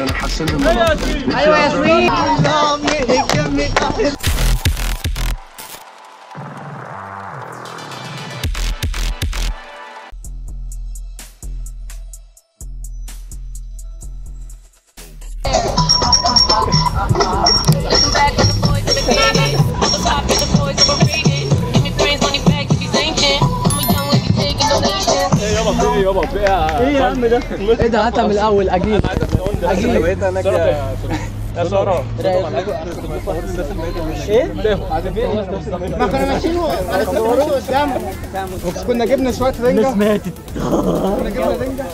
عشان احسن لهم العلاقة. ايوه يا سويت Listen back to the boys of the game. All the top to the boys overrated. Give me brains, money back if he's ancient. I'm a young lady taking donations. يابا في يابا فيها ايه يا عم ده ايه ده هاتها من الاول اجيب اجيب بقيت هناك يا يا ساره ايه ما كنا ماشيين على السفر قدام بس كنا جبنا شويه رنجه الناس ماتت كنا جبنا رنجه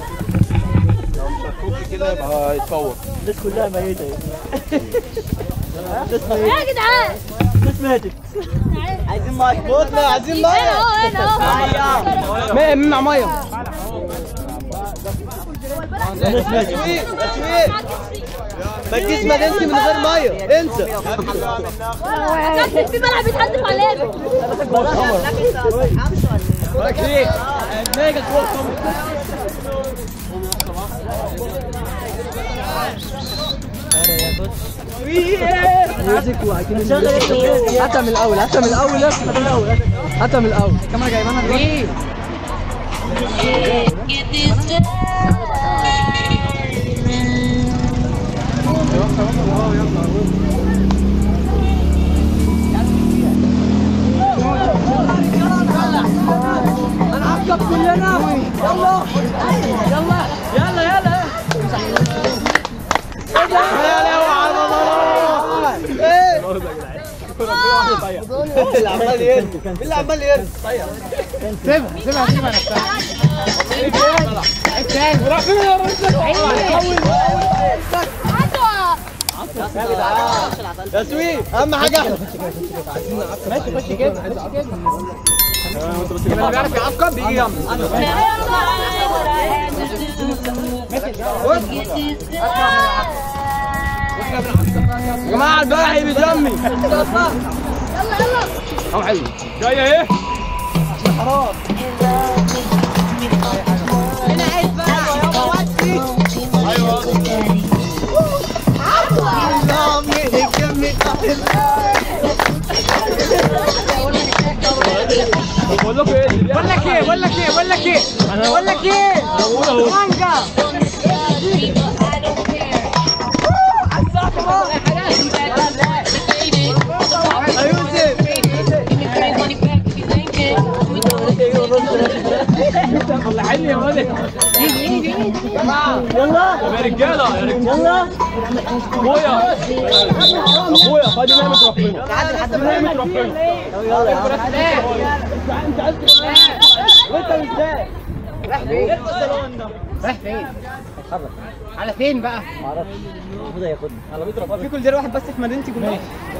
كده يبقى يتفوق الناس كلها ميتة الناس ميتة يا جدعان الناس ماتت عايزين ميه بصنا عايزين هنا اهو هنا اهو ميه مع ميه الناس ماتت ما تجيش مدينتي من غير ميه انسى كابتن في ملعب بيتحدف علينا بقولك ايه ميجا هاتها من الاول هاتها من الاول هاتها من الاول هاتها من الاول الكاميرا جايبانا دلوقتي Get this done. هنعقب كلنا يلا يلا يلا يلا اللي عمال يرمي اللي عمال يرمي سيبها سيبها سيبها نفسها يا سويت اهم حاجه احنا اللي بيعرف يعقب بيجي جنبي يا جماعه الباحي بيجمي او حلو جايه ايه بقول لكم ايه اللي بقول لك ايه بقول لك ايه بقول لك ايه بقول لك ايه مانجا طلعيني يا ولد يلا يا رجاله يا رجاله يلا ابويا ابويا خدي نعمه ربنا نعمه ربنا يلا يا عم وانت ازاي رايح فين على فين بقى معرفش المفروض هياخدني على بيت ربنا في كل دير واحد بس في مدينتي كلها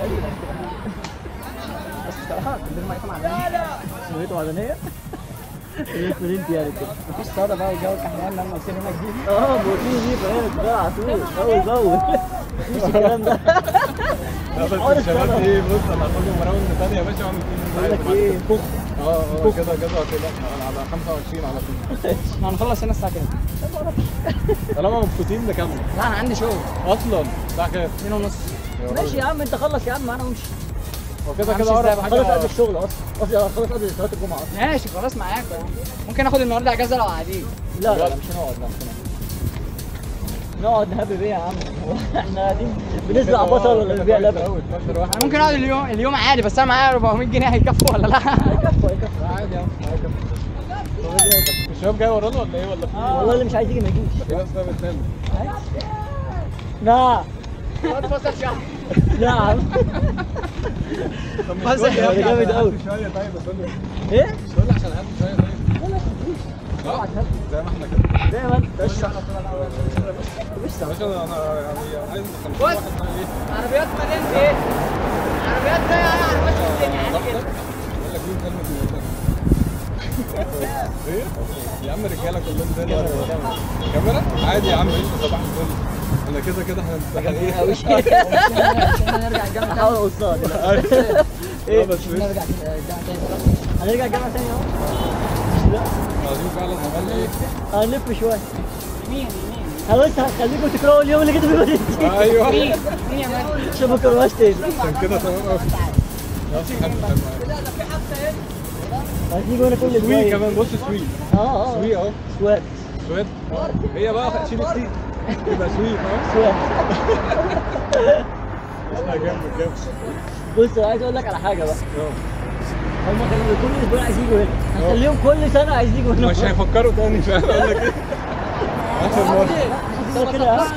بس الصراحه كل دير ما يكون عندنا سويته معدنيه بالنسبه لي انت يعني كده مفيش صاله بقى وجو الكحيان لما يصير هنا جديد اه بروتين دي بقى بقى على طول اول باول مفيش الكلام ده بس الشباب دي بص انا هاخدهم راوند ثانيه يا باشا واعمل بقول لك ايه فخ اه اه كده كده كده على 25 على طول احنا هنخلص هنا الساعه كام؟ طالما مبسوطين نكمل لا انا عندي شغل اصلا الساعه كام؟ 2 ونص ماشي يا عم انت خلص يا عم انا امشي هو كده همشي كده ازاي اقرب بقى؟ خلص قبل حاجه الشغل اصلا قصدي خلص قبل صلاه الجمعه اصلا ماشي خلاص معاك بقى. ممكن اخد النهارده اجازه لو قاعدين لا لا لا مش هنقعد لا مش هنقعد نقعد نهبب ايه يا عم احنا قاعدين بنزرع بصل ولا بنبيع لبن 12 واحد انا ممكن اقعد اليوم اليوم عادي بس انا معايا 400 جنيه هيكفوا ولا لا؟ هيكفوا هيكفوا عادي يا عم الشباب جاي ورانا ولا ايه ولا في والله اللي مش عايز يجي ما يجيش في ناس بقى بتنام نعم اتفضل شهر نعم بس ده جامد قوي شويه طيب بس قول ايه لي عشان هات شويه طيب اه زي ما احنا كده زي ما انت بس يا باشا انا أنا يعني عايز 50 واحد معايا ايه عربيات مدينة ايه؟ عربيات زي عربيات في الدنيا عادي بقول كده لك مين كلمه من ايه يا عم رجاله كلهم زي الفل. كاميرا عادي يا عم قشطه صباح الفل انا كده كده هنمتحن ايه عشان نرجع الجامعة هحاول اوصلها ايه بس نرجع الجامعة تاني هنرجع الجامعه تاني اهو لا عايزين فعلا عملنا ايه هنلف شويه يمين يمين بس هخليكم تكرهوا اليوم اللي جيتوا فيه مدينتي ايوه عشان ما تكرهوهاش تاني عشان كده تمام قوي حلو حلو هتيجوا هنا كل سوي شويه كمان بص سوي اه اه سوي اهو سواد سويد هي بقى شيل السي يبقى سوي فاهم سواد اسمها جامد جامد بص انا عايز اقول لك على حاجه بقى اه. هم كانوا كل اسبوع عايزين يجوا هنا هخليهم كل سنه عايزين يجوا هنا مش هيفكروا تاني فاهم اقول لك ايه اخر مره فاكر كده ها؟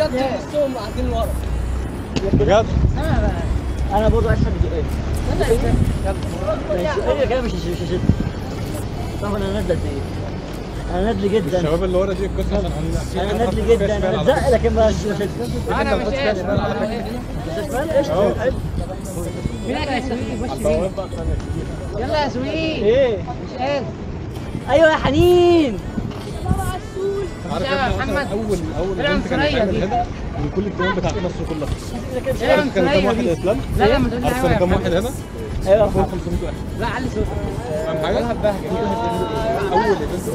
بجد انا برضه عايز حد يجي ماشي هي كده مش مش مش طبعا انا ندل ايه انا ندل جدا الشباب اللي ورا دي القصه عشان في انا حاجات ندل حصلت فيها جدا شمال على اتزق فكرة. لكن ما مش انا مش شمال على فكره مش شمال قشطه أهو. حلو. البوابات بقى ثانية كتير. يلا يا سويد ايه مش قادر ايوه يا حنين عارف يا يا ابني محمد. اصلا اول اول طلع بنت كانت مصرية تعمل دي. هنا من كل الدول بتاعت مصر كلها لا عارف كانوا كام واحد يا اسلام؟ لا لا ما تقولش عارف كانوا كام واحد هنا؟ ايوه فوق 500 واحد لا علي صوتك فاهم حاجه؟ اول ايفنت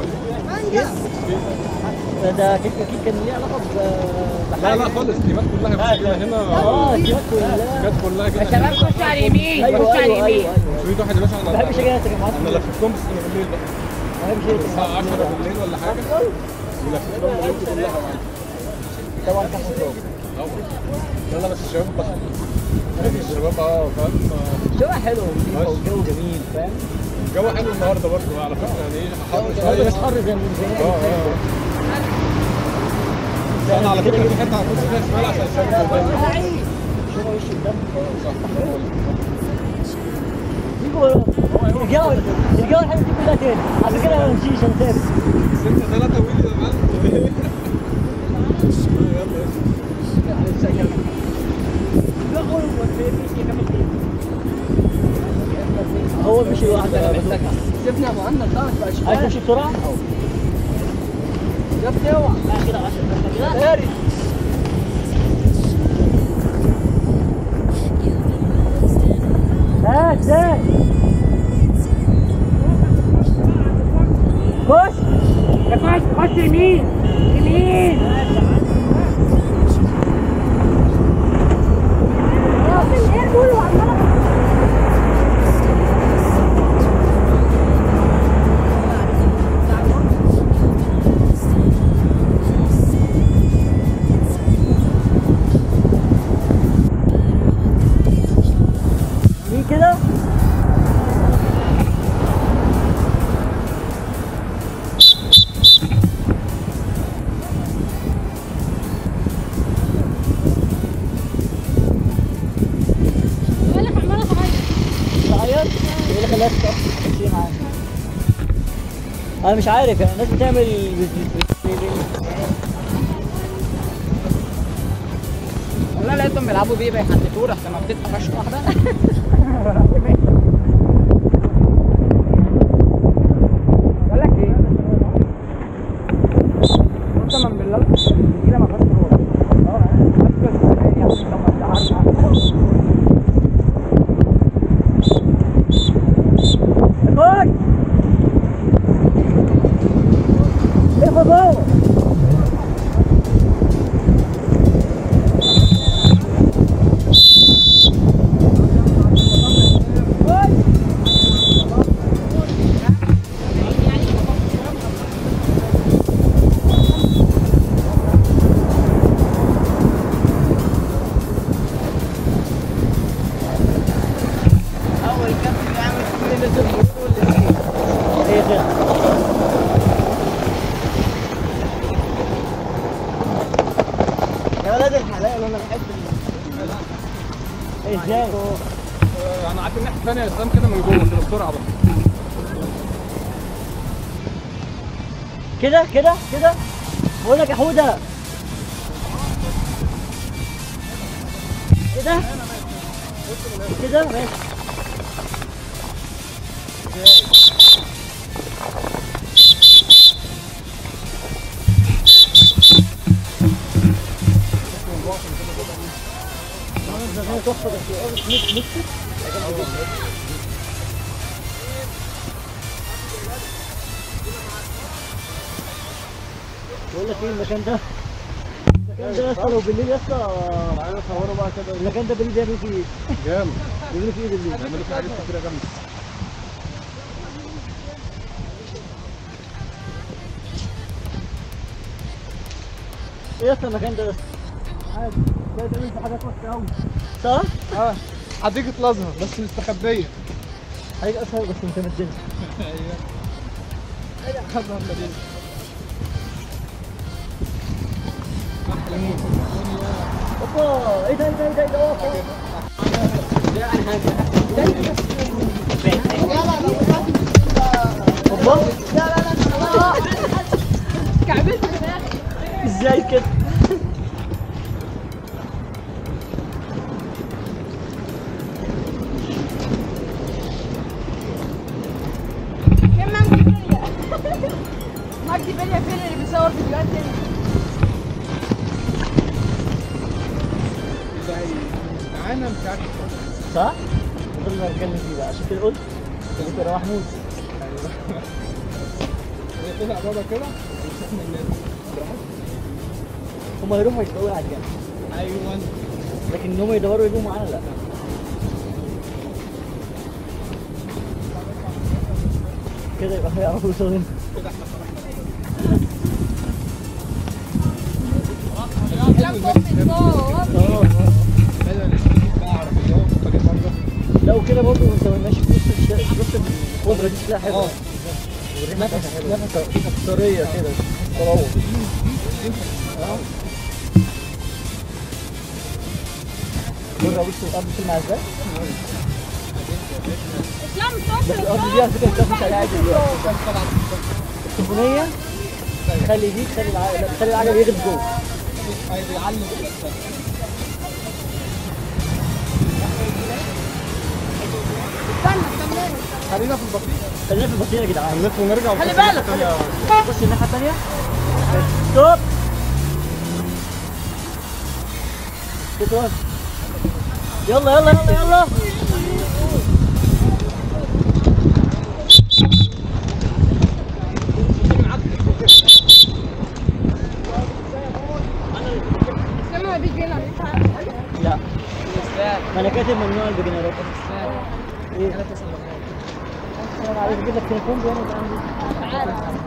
ده ده كيك كيك كان ليه علاقه ب لا لا خالص التيمات كلها مش كده هنا اه دي كلها التيمات كلها كده شباب خش على اليمين ايوه خش على ايوه اليمين ايوه ايوه شوية واحد يا باشا ما بحبش اجي انا يا جماعه انا لففتهم بس كانوا بالليل بقى ما بحبش اجي الساعة 10 بالليل ولا حاجة ولففتهم الليل كلها معايا طبعا كان مطلوب اه لا لا بس الشباب بس الشباب اه فاهم شوية حلو ونضيفة بس. والجو جميل فاهم الجو حلو النهارده برضه على فكرة يعني ايه حر النهارده شوية مش حر زي من زمان اه اه بس انا على فكرة في حتة هتبص فيها شمال عشان الشمس قدامي شوفوا وش قدام صح هو اللي- يجوا يرجعوا يرجعوا الحاجات دي كلها تاني على فكره انا ما مشيش انا ثابت بس انت ثلاثة ويلي يا معلم هو مشي لوحده سيبنا يا مهند بقى ما تبقاش عايز تمشي بسرعه؟ يا ابني اوعى لا كده 10 كده داري هات هات خش يا خش خش يمين يمين مين كده؟ تعيط؟ ايه اللي خلاك تمشي معاك؟ انا مش عارف يعني الناس بتعمل والله لقيتهم بيلعبوا بيه بيحدفوه رحت نطيت قفشت واحده بقول لك ايه قسما بالله الجيله ما فيهاش روح اه بس يعني طب ما انت عارف خش ارفع جوه اول كابتن يعمل كل اللي تقوله ايه كده يا ولاد الحلال انا بحب ازاي؟ انا قعدت الناحية الثانية يا اسلام كده من جوه كده بسرعة بقى كده كده كده بقول لك يا حوده كده كده ماشي تحفه بس مش مش بقول لك ايه المكان ده المكان ده يا اسطى لو بالليل يا اسطى تعالى نصوروا بقى كده المكان ده بالليل بيعملوا فيه ايه؟ جامد بيعملوا فيه ايه بالليل؟ بيعملوا فيه حاجات كتيرة جامدة ايه يا اسطى المكان ده يا اسطى؟ عادي ده تعمل في حاجات وحشه قوي صح؟ اه حديقه الازهر بس مستخبيه حاجة اسهل بس متمدنة ايوه خضر مدينه اوبا ايه ده ايه ده ايه ده ايه ده اوبا اوبا كعبلت في الاخر ازاي كده؟ فين مجدي بيليا مجدي بيليا فين اللي بيصور فيديوهات هنا معانا مش عارف صح؟ ده اللي بتكلم فيه بقى عشان كده قلت قلت يا محمود هي طلع بابا كده وشفنا الناس هما يروحوا يسرقوا على الجنب ايوه لكن ان هم يدوروا يجوا معانا لا كده يبقى هيعرفوا يوصلوا هنا اه بدل نجيب بقى عربيات وطريق بره لو كده برضه انت ماشي في نص الشارع في نص الخضره دي تلاقي حلوه اه. نفس نفس طريه كده تروح اه بره وش الارض بتلمع ازاي؟ اسلام بس الارض دي على فكره بتاخد عليها عادي دلوقتي السخونيه تخلي دي تخلي العجل لا، تخلي العجل يغلب جوه هيعلم بس استنى استنى خلينا في البطيء خلينا في البطيئه يا جدعان نلف ونرجع خلي بالك بص الناحيه الثانيه ستوب ستوب يلا يلا يلا يلا اسلام ما بيجينا لا ما انا كاتب ممنوع البيجنرات ايه انا عايز اجيب لك تليفون ده انا عندي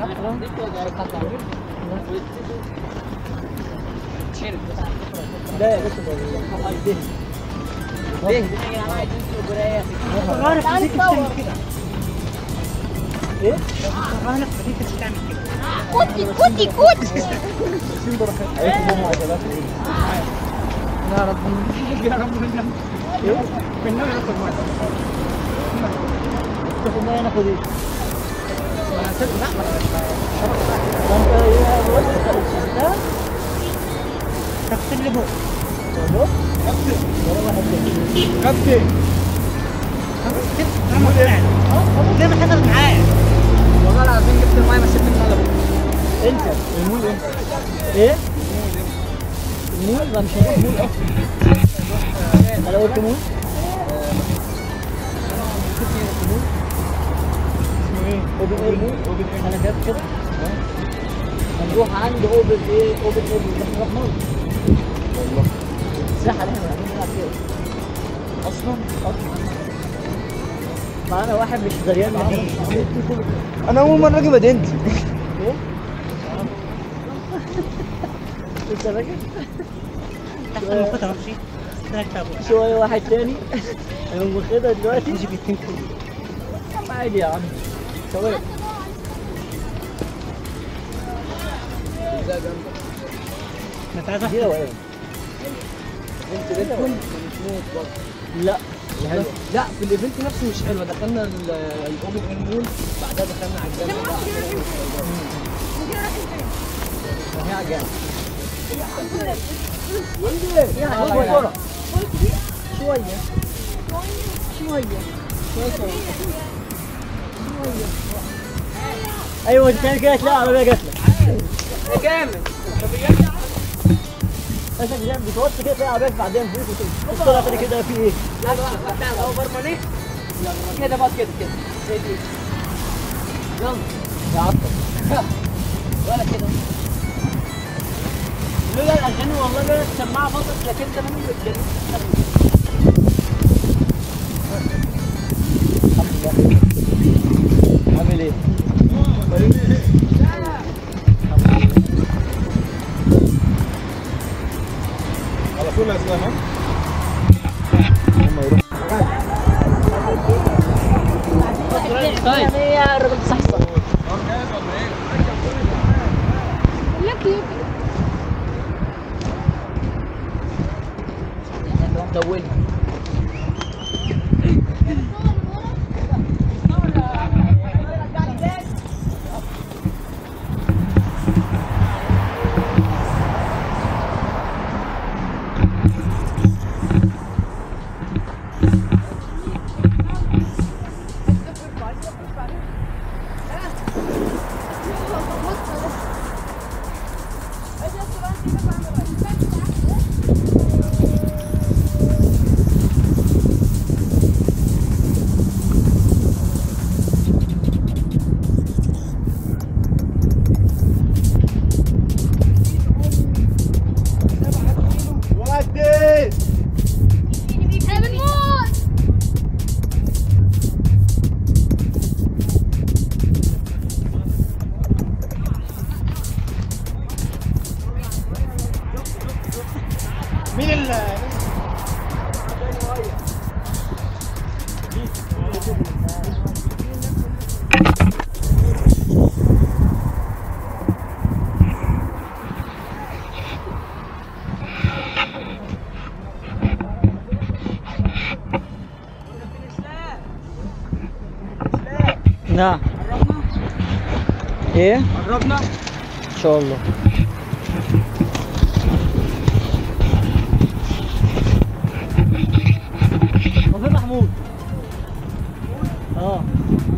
لا يا باشا ده ده ايه؟ كوتي كوتي كوتي عايز ماما عجلات يا رب يا رب بالنبي ايه؟ بالنبي ناخد ميه تاخد معايا ناخد ايه؟ ما سيب زحمه ما انت ايه بص شفتها؟ تغسل لي بقى بص ولا واحد تاني كابتن ليه ما حصلت معايا؟ والله العظيم جبت الميه ما سبت الميه انت المول انت ايه؟ المول ما مش هنروح مول اصلا انا قلت مول اسمه ايه؟ اوبن اير مول اوبن اير انا كاتب كده هنروح عند اوبن ايه اوبن اير مول بس نروح مول والله الساحه اللي احنا قاعدين نلعب فيها اصلا اصلا معانا واحد مش دريان معانا انا اول مره اجي مدينتي ايه؟ انت راجل تحت المخطة ماشي ثلاث شهور شوية واحد تاني انا واخدها دلوقتي يجي بيتين طب عادي يا عم شوية ما تعرف دي روقان انت بتكون لا حلو لا في الايفنت نفسه مش حلوه دخلنا ال- الاوبن اير مول بعدها دخلنا على الجامعه هي على الجنب يعني شوية شوية شوية ايوه انت تعمل كده تلاقي عربية جات لك جامد انت بتعمل- بتوطي كده تلاقي عربية بعدين فوق وتبص طلع تاني كده في ايه؟ بتاع الاوفر ماني كده بقى كده كده زي دي يا عطل ولا كده لا لا اغاني والله لولا السماعه فصلت لكن ده منه بتجنن الحمد لله عامل ايه؟ على طول يا اسلام ها؟ طيب يا الراجل صح صح لك يا مطولها ودي احنا بنموت مين ال نعم ايه؟ قربنا ان شاء الله وفين محمود؟ اه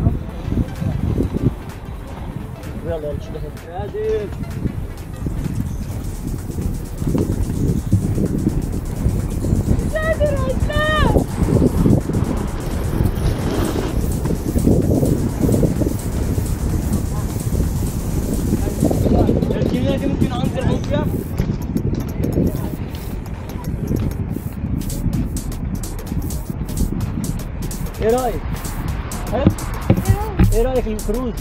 يلا يلا شيل يا ديل قادر اسلام الكيمياء دي ممكن انزل اقوم فيها ايه رايك؟ حلو؟ ايه رايك في الكروز؟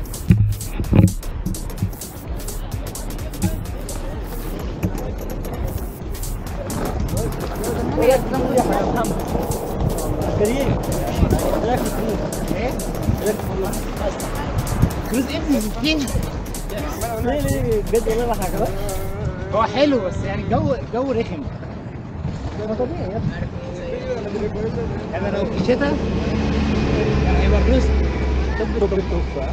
ايه رايك في الكروز يا محمد؟ كريم ايه رايك في الكروز؟ ايه؟ ايه رايك في الكروز؟ كروز ابن ستين ليه ليه بجد والله ما حاجه هو حلو بس يعني الجو الجو رخم ما طبيعي يا ابني انا لو في شتاء يعني هيبقى كروز تضرب التوفى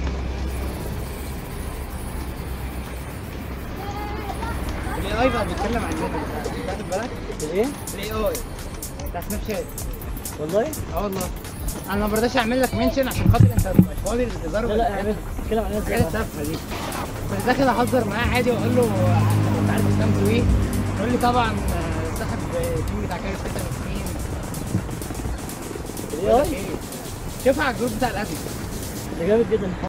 الاي اي بقى بيتكلم عن النت بتاعت بالك الايه؟ الاي اي بتاع سناب شات والله؟ اه والله انا ما برضاش اعمل لك منشن عشان خاطر انت مش فاضي للهزار لا لا اعمل اتكلم عن الناس الحاجات التافهه دي كنت داخل اهزر معاه عادي واقول له انت عارف اسلام ايه؟ يقول لي طبعا آه، صاحب التيم بتاع كاري ستة سنين الاي اي شوفها على الجروب بتاع الابي ده جامد جدا